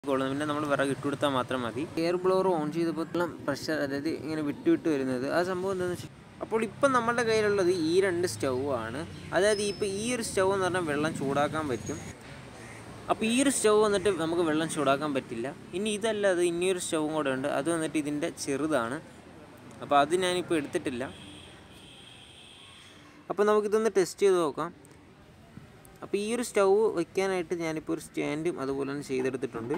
കൊള്ളുന്നത് പിന്നെ നമ്മൾ വിറക് ഇട്ട് കൊടുത്താൽ മാത്രം മതി എയർ ബ്ലോവർ ഓൺ ചെയ്തപ്പോൾ പ്രഷർ അതായത് ഇങ്ങനെ വിട്ട് വിട്ട് വരുന്നത് ആ സംഭവം എന്താണെന്ന് വെച്ചാൽ അപ്പോൾ ഇപ്പം നമ്മുടെ കയ്യിലുള്ളത് ഈ രണ്ട് സ്റ്റൗ ആണ് അതായത് ഇപ്പോൾ ഈ ഒരു സ്റ്റൗ എന്ന് പറഞ്ഞാൽ വെള്ളം ചൂടാക്കാൻ പറ്റും അപ്പോൾ ഈ ഒരു സ്റ്റൗ വന്നിട്ട് നമുക്ക് വെള്ളം ചൂടാക്കാൻ പറ്റില്ല ഇനി ഇതല്ലാതെ ഇനിയൊരു സ്റ്റൗവും കൂടെ ഉണ്ട് അത് വന്നിട്ട് ഇതിൻ്റെ ചെറുതാണ് അപ്പോൾ അത് ഞാനിപ്പോൾ എടുത്തിട്ടില്ല അപ്പോൾ നമുക്കിതൊന്ന് ടെസ്റ്റ് ചെയ്ത് നോക്കാം അപ്പോൾ ഈ ഒരു സ്റ്റൗ വെക്കാനായിട്ട് ഞാനിപ്പോൾ ഒരു സ്റ്റാൻഡും അതുപോലെ തന്നെ ചെയ്തെടുത്തിട്ടുണ്ട്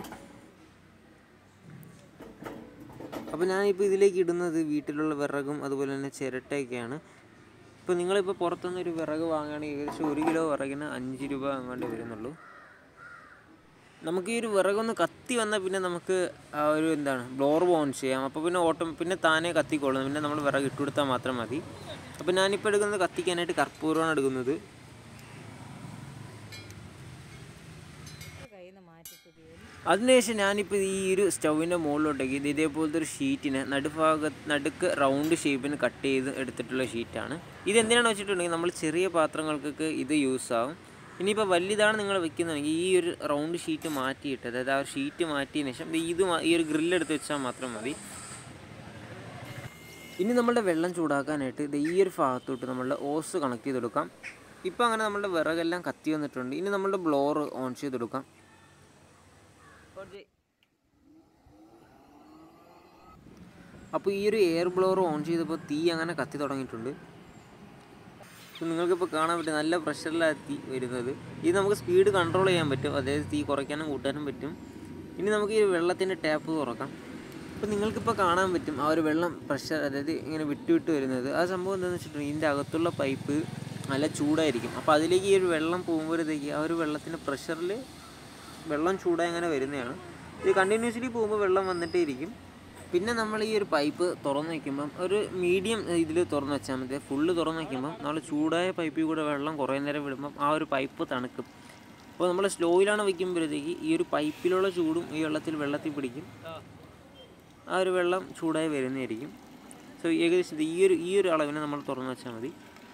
അപ്പോൾ ഞാനിപ്പോൾ ഇതിലേക്ക് ഇടുന്നത് വീട്ടിലുള്ള വിറകും അതുപോലെ തന്നെ ചിരട്ടയൊക്കെയാണ് ഇപ്പോൾ നിങ്ങളിപ്പോൾ പുറത്തുനിന്ന് ഒരു വിറക് വാങ്ങുകയാണെങ്കിൽ ഏകദേശം ഒരു കിലോ വിറകിന് അഞ്ച് രൂപ അങ്ങാണ്ട് വരുന്നുള്ളൂ നമുക്ക് ഈ ഒരു വിറകൊന്ന് കത്തി വന്നാൽ പിന്നെ നമുക്ക് ആ ഒരു എന്താണ് ബ്ലോർ ഓൺ ചെയ്യാം അപ്പോൾ പിന്നെ ഓട്ടം പിന്നെ താനേ കത്തിക്കോളും പിന്നെ നമ്മൾ വിറക് ഇട്ട് കൊടുത്താൽ മാത്രം മതി അപ്പോൾ ഞാനിപ്പോൾ എടുക്കുന്നത് കത്തിക്കാനായിട്ട് കർപ്പൂരമാണ് എടുക്കുന്നത് കയ്യിൽ നിന്ന് മാറ്റിക്കൂടി അതിനുശേഷം ഞാനിപ്പോൾ ഈ ഒരു സ്റ്റൗവിൻ്റെ മുകളിലോട്ടേക്ക് ഇത് ഇതേപോലത്തെ ഒരു ഷീറ്റിനെ നടുഭാഗ നടുക്ക് റൗണ്ട് ഷേപ്പിന് കട്ട് ചെയ്ത് എടുത്തിട്ടുള്ള ഷീറ്റാണ് ഇത് എന്തിനാണെന്ന് വെച്ചിട്ടുണ്ടെങ്കിൽ നമ്മൾ ചെറിയ പാത്രങ്ങൾക്കൊക്കെ ഇത് യൂസ് ആവും ഇനിയിപ്പോൾ വലുതാണ് നിങ്ങൾ വെക്കുന്നതെങ്കിൽ ഈ ഒരു റൗണ്ട് ഷീറ്റ് മാറ്റിയിട്ട് അതായത് ആ ഒരു ഷീറ്റ് മാറ്റിയതിന് ശേഷം ദേ ഇത് മാ- ഈ ഒരു ഗ്രില്ലെടുത്ത് വെച്ചാൽ മാത്രം മതി ഇനി നമ്മളുടെ വെള്ളം ചൂടാക്കാനായിട്ട് ഇത് ഈ ഒരു ഭാഗത്തോട്ട് നമ്മളുടെ ഓസ് കണക്ട് ചെയ്ത് കൊടുക്കാം ഇപ്പോൾ അങ്ങനെ നമ്മളുടെ വിറകെല്ലാം കത്തി വന്നിട്ടുണ്ട് ഇനി നമ്മളുടെ ബ്ലോർ ഓൺ ചെയ്ത് കൊടുക്കാം അപ്പോൾ ഈ ഒരു എയർ ബ്ലോവർ ഓൺ ചെയ്തപ്പോൾ തീ അങ്ങനെ കത്തി തുടങ്ങിയിട്ടുണ്ട് അപ്പോൾ നിങ്ങൾക്കിപ്പോൾ കാണാൻ പറ്റും നല്ല പ്രഷറിലാണ് തീ വരുന്നത് ഇത് നമുക്ക് സ്പീഡ് കൺട്രോൾ ചെയ്യാൻ പറ്റും അതായത് തീ കുറയ്ക്കാനും കൂട്ടാനും പറ്റും ഇനി നമുക്ക് ഈ വെള്ളത്തിൻ്റെ ടാപ്പ് തുറക്കാം അപ്പോൾ നിങ്ങൾക്കിപ്പോൾ കാണാൻ പറ്റും ആ ഒരു വെള്ളം പ്രഷർ അതായത് ഇങ്ങനെ വിട്ട് വിട്ട് വരുന്നത് ആ സംഭവം എന്താണെന്ന് വെച്ചിട്ടുണ്ടെങ്കിൽ ഇതിൻ്റെ അകത്തുള്ള പൈപ്പ് നല്ല ചൂടായിരിക്കും അപ്പോൾ അതിലേക്ക് ഈ ഒരു വെള്ളം പോകുമ്പോഴത്തേക്ക് ആ ഒരു വെള്ളത്തിൻ്റെ പ്രഷറിൽ വെള്ളം ചൂടായി അങ്ങനെ വരുന്നതാണ് ഇത് കണ്ടിന്യൂസ്ലി പോകുമ്പോൾ വെള്ളം വന്നിട്ടേ ഇരിക്കും പിന്നെ നമ്മൾ ഈ ഒരു പൈപ്പ് തുറന്ന് വയ്ക്കുമ്പം ഒരു മീഡിയം ഇതിൽ തുറന്ന് വെച്ചാൽ മതി ഫുള്ള് തുറന്ന് വയ്ക്കുമ്പം നമ്മൾ ചൂടായ പൈപ്പിൽ കൂടെ വെള്ളം കുറേ നേരം വിടുമ്പം ആ ഒരു പൈപ്പ് തണുക്കും അപ്പോൾ നമ്മൾ സ്ലോയിലാണ് വയ്ക്കുമ്പോഴത്തേക്ക് ഈ ഒരു പൈപ്പിലുള്ള ചൂടും ഈ വെള്ളത്തിൽ വെള്ളത്തിൽ പിടിക്കും ആ ഒരു വെള്ളം ചൂടായി വരുന്നതായിരിക്കും സോ ഏകദേശം ഇത് ഈ ഒരു ഈ ഒരു അളവിനെ നമ്മൾ തുറന്ന് വെച്ചാൽ മതി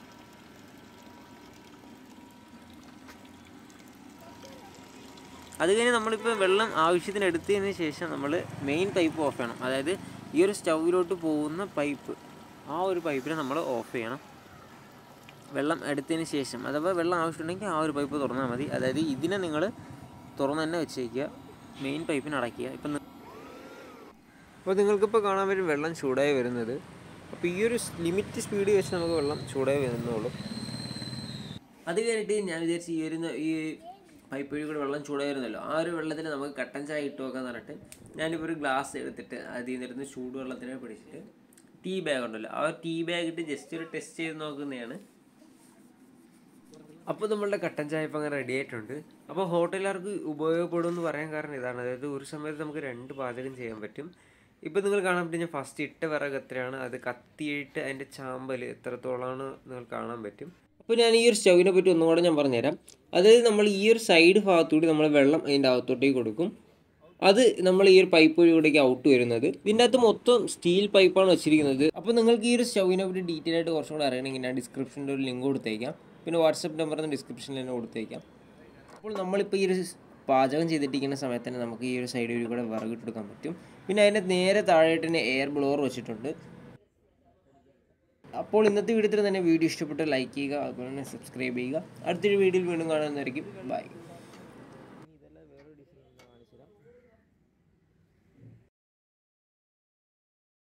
അത് കഴിഞ്ഞ് നമ്മളിപ്പോൾ വെള്ളം ആവശ്യത്തിന് എടുത്തതിന് ശേഷം നമ്മൾ മെയിൻ പൈപ്പ് ഓഫ് ചെയ്യണം അതായത് ഈ ഒരു സ്റ്റൗവിലോട്ട് പോകുന്ന പൈപ്പ് ആ ഒരു പൈപ്പിനെ നമ്മൾ ഓഫ് ചെയ്യണം വെള്ളം എടുത്തതിന് ശേഷം അഥവാ വെള്ളം ആവശ്യമുണ്ടെങ്കിൽ ആ ഒരു പൈപ്പ് തുറന്നാൽ മതി അതായത് ഇതിനെ നിങ്ങൾ തുറന്ന് തന്നെ വെച്ചേക്കുക മെയിൻ പൈപ്പിന് അടയ്ക്കുക ഇപ്പം അപ്പോൾ നിങ്ങൾക്കിപ്പോൾ കാണാൻ പറ്റും വെള്ളം ചൂടായി വരുന്നത് അപ്പോൾ ഈ ഒരു ലിമിറ്റ് സ്പീഡ് വെച്ച് നമുക്ക് വെള്ളം ചൂടായി വരുന്നുള്ളൂ അത് കഴിഞ്ഞിട്ട് ഞാൻ വിചാരിച്ചു ഈ വരുന്ന ഈ പൈപ്പ് വഴി കൂടെ വെള്ളം ചൂടായി വരുന്നല്ലോ ആ ഒരു വെള്ളത്തിൽ നമുക്ക് കട്ടൻ ചായ ഇട്ട് വെക്കാന്ന് പറഞ്ഞിട്ട് ഞാനിപ്പോൾ ഒരു ഗ്ലാസ് എടുത്തിട്ട് അതിൽ നിന്നിരുന്ന് ചൂടുവെള്ളത്തിനെ പിടിച്ചിട്ട് ടീ ബാഗ് ഉണ്ടല്ലോ ആ ടീ ബാഗ് ഇട്ട് ജസ്റ്റ് ഒരു ടെസ്റ്റ് ചെയ്ത് നോക്കുന്നതാണ് അപ്പോൾ നമ്മളുടെ കട്ടൻ ചായ ഇപ്പം അങ്ങനെ റെഡി ആയിട്ടുണ്ട് അപ്പോൾ ഹോട്ടലുകാർക്ക് ഉപയോഗപ്പെടും എന്ന് പറയാൻ കാരണം ഇതാണ് അതായത് ഒരു സമയത്ത് നമുക്ക് രണ്ട് പാചകം ചെയ്യാൻ പറ്റും ഇപ്പോൾ നിങ്ങൾ കാണാൻ പറ്റും ഞാൻ ഫസ്റ്റ് ഇട്ട വിറക് എത്രയാണ് അത് കത്തിയിട്ട് അതിൻ്റെ ചാമ്പൽ എത്രത്തോളമാണ് നിങ്ങൾ കാണാൻ പറ്റും അപ്പോൾ ഞാൻ ഈ ഒരു സ്റ്റൗവിനെ പറ്റി ഒന്നുകൂടെ ഞാൻ പറഞ്ഞുതരാം അതായത് നമ്മൾ ഈ ഒരു സൈഡ് ഭാഗത്തൂടി നമ്മൾ വെള്ളം അതിൻ്റെ അകത്തോട്ടേക്ക് കൊടുക്കും അത് നമ്മൾ ഈ ഒരു പൈപ്പ് വഴി കൂടേക്ക് ഔട്ട് വരുന്നത് ഇതിൻ്റെ അകത്ത് മൊത്തം സ്റ്റീൽ പൈപ്പാണ് വെച്ചിരിക്കുന്നത് അപ്പോൾ നിങ്ങൾക്ക് ഈ ഒരു സ്റ്റൗവിനെ പറ്റി ഡീറ്റെയിൽ ആയിട്ട് കുറച്ചും കൂടെ അറിയണമെങ്കിൽ ഞാൻ ഡിസ്ക്രിപ്ഷനിൽ ഒരു ലിങ്ക് കൊടുത്തേക്കാം പിന്നെ വാട്സപ്പ് നമ്പർ ഡിസ്ക്രിപ്ഷനിൽ തന്നെ കൊടുത്തേക്കാം അപ്പോൾ നമ്മളിപ്പോൾ ഈ ഒരു പാചകം ചെയ്തിട്ടിരിക്കുന്ന സമയത്ത് തന്നെ നമുക്ക് ഈ ഒരു സൈഡ് വഴി കൂടെ വിറകിട്ട് കൊടുക്കാൻ പറ്റും പിന്നെ അതിൻ്റെ നേരെ താഴെയായിട്ട് തന്നെ എയർ ബ്ലോവർ വെച്ചിട്ടുണ്ട് അപ്പോൾ ഇന്നത്തെ വീഡിയോത്തിൽ തന്നെ വീഡിയോ ഇഷ്ടപ്പെട്ട് ലൈക്ക് ചെയ്യുക അതുപോലെ തന്നെ സബ്സ്ക്രൈബ് ചെയ്യുക അടുത്തൊരു വീഡിയോയിൽ വീണ്ടും കാണുന്നതായിരിക്കും ബൈ